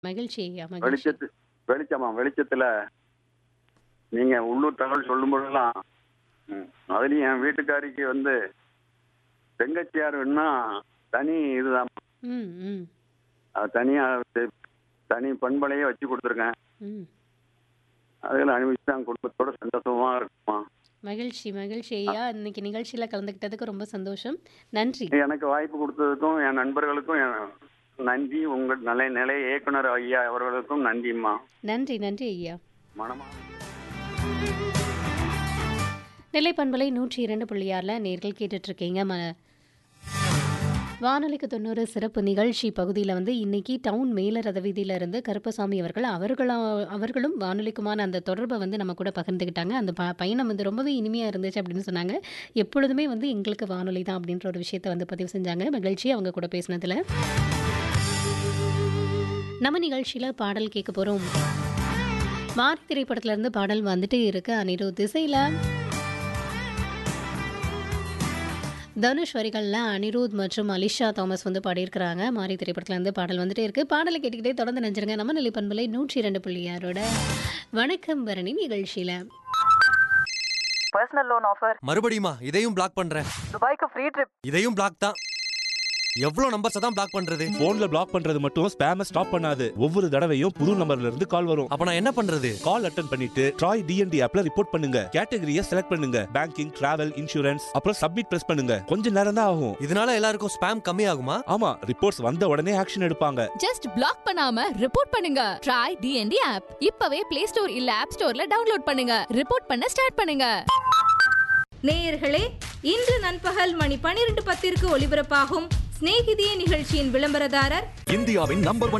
மகிழ்ச்சி ஐயா, மகிழ்ச்சி. வெளிச்சத்து வெளிச்சமா வெளிச்சத்துல நீங்க உள்ளூர் தகவல் சொல்லும் பொழுதெல்லாம் ம், அதுலயும் என் வீட்டுக்காரிக்கு வந்து செங்கச்சியார் வேணும்னா தனி இதுதான் ம், ம், அது தனியா தெ- தனி பண்பலையே வச்சு கொடுத்துருக்கேன் ம். அதில் அனுபவிச்சு தான் குடும்பத்தோட சந்தோஷமா இருக்குமா மகிழ்ச்சி மகிழ்ச்சி ஐயா இன்னைக்கு நிகழ்ச்சியில கலந்துக்கிட்டதுக்கு ரொம்ப சந்தோஷம் நன்றி எனக்கு வாய்ப்பு கொடுத்ததுக்கும் என் நண்பர்களுக்கும் என் நன்றி உங்கள் நிலை நிலைய இயக்குனர் ஐயா அவர்களுக்கும் நன்றிம்மா நன்றி நன்றி ஐயா மனமா நெல்லை பண்பலை நூற்றி இரண்டு புள்ளி ஆறில் நேர்கள் கேட்டுட்டு இருக்கீங்க ம வானொலிக்கு தொண்ணூறு சிறப்பு நிகழ்ச்சி பகுதியில் வந்து இன்னைக்கு டவுன் மேல ரத வீதியில இருந்து கருப்பசாமி அவர்கள் அவர்களா அவர்களும் வானொலிக்குமான அந்த தொடர்பை வந்து நம்ம கூட பகிர்ந்துக்கிட்டாங்க அந்த ப பயணம் வந்து ரொம்பவே இனிமையாக இருந்துச்சு அப்படின்னு சொன்னாங்க எப்பொழுதுமே வந்து எங்களுக்கு வானொலி தான் அப்படின்ற ஒரு விஷயத்தை வந்து பதிவு செஞ்சாங்க மகிழ்ச்சி அவங்க கூட பேசினதுல நம்ம நிகழ்ச்சியில் பாடல் கேட்க போகிறோம் மாரி திரைப்படத்துல இருந்து பாடல் வந்துட்டே இருக்கு அனிருத் திசையில் தனுஷ் வரிகளில் அனிருத் மற்றும் அலிஷா தாமஸ் வந்து பாடியிருக்கிறாங்க மாரி திரைப்படத்துல இருந்து பாடல் வந்துட்டே இருக்கு பாடலை கேட்டுக்கிட்டே தொடர்ந்து நினைச்சிருங்க நம்ம நிலை பண்பலை நூற்றி இரண்டு புள்ளி ஆறோட வணக்கம் பரணி நிகழ்ச்சியில பர்சனல் லோன் ஆஃபர் மறுபடியுமா இதையும் பிளாக் பண்றேன் துபாய்க்கு ஃப்ரீ ட்ரிப் இதையும் பிளாக் தான் எவ்வளவு நம்பர்ஸ் தான் பிளாக் பண்றது போன்ல பிளாக் பண்றது மட்டும் ஸ்பேம ஸ்டாப் பண்ணாது ஒவ்வொரு தடவையும் புது நம்பர்ல இருந்து கால் வரும் அப்ப நான் என்ன பண்றது கால் அட்டன் பண்ணிட்டு ட்ராய் டிஎன்டி ஆப்ல ரிப்போர்ட் பண்ணுங்க கேட்டகரியை செலக்ட் பண்ணுங்க பேங்கிங் டிராவல் இன்சூரன்ஸ் அப்புறம் சப்மிட் பிரஸ் பண்ணுங்க கொஞ்ச நேரம் தான் ஆகும் இதனால எல்லாருக்கும் ஸ்பேம் கம்மி ஆகுமா ஆமா ரிப்போர்ட்ஸ் வந்த உடனே ஆக்ஷன் எடுப்பாங்க ஜஸ்ட் பிளாக் பண்ணாம ரிப்போர்ட் பண்ணுங்க ட்ரை டிஎன்டி ஆப் இப்பவே பிளே ஸ்டோர் இல்ல ஆப் ஸ்டோர்ல டவுன்லோட் பண்ணுங்க ரிப்போர்ட் பண்ண ஸ்டார்ட் பண்ணுங்க நேயர்களே இன்று நண்பகல் மணி பனிரெண்டு பத்திற்கு ஒலிபரப்பாகும் சிநேகிதியே நிகழ்ச்சியின் விளம்பரதாரர் இந்தியாவின் நம்பர் ஒன்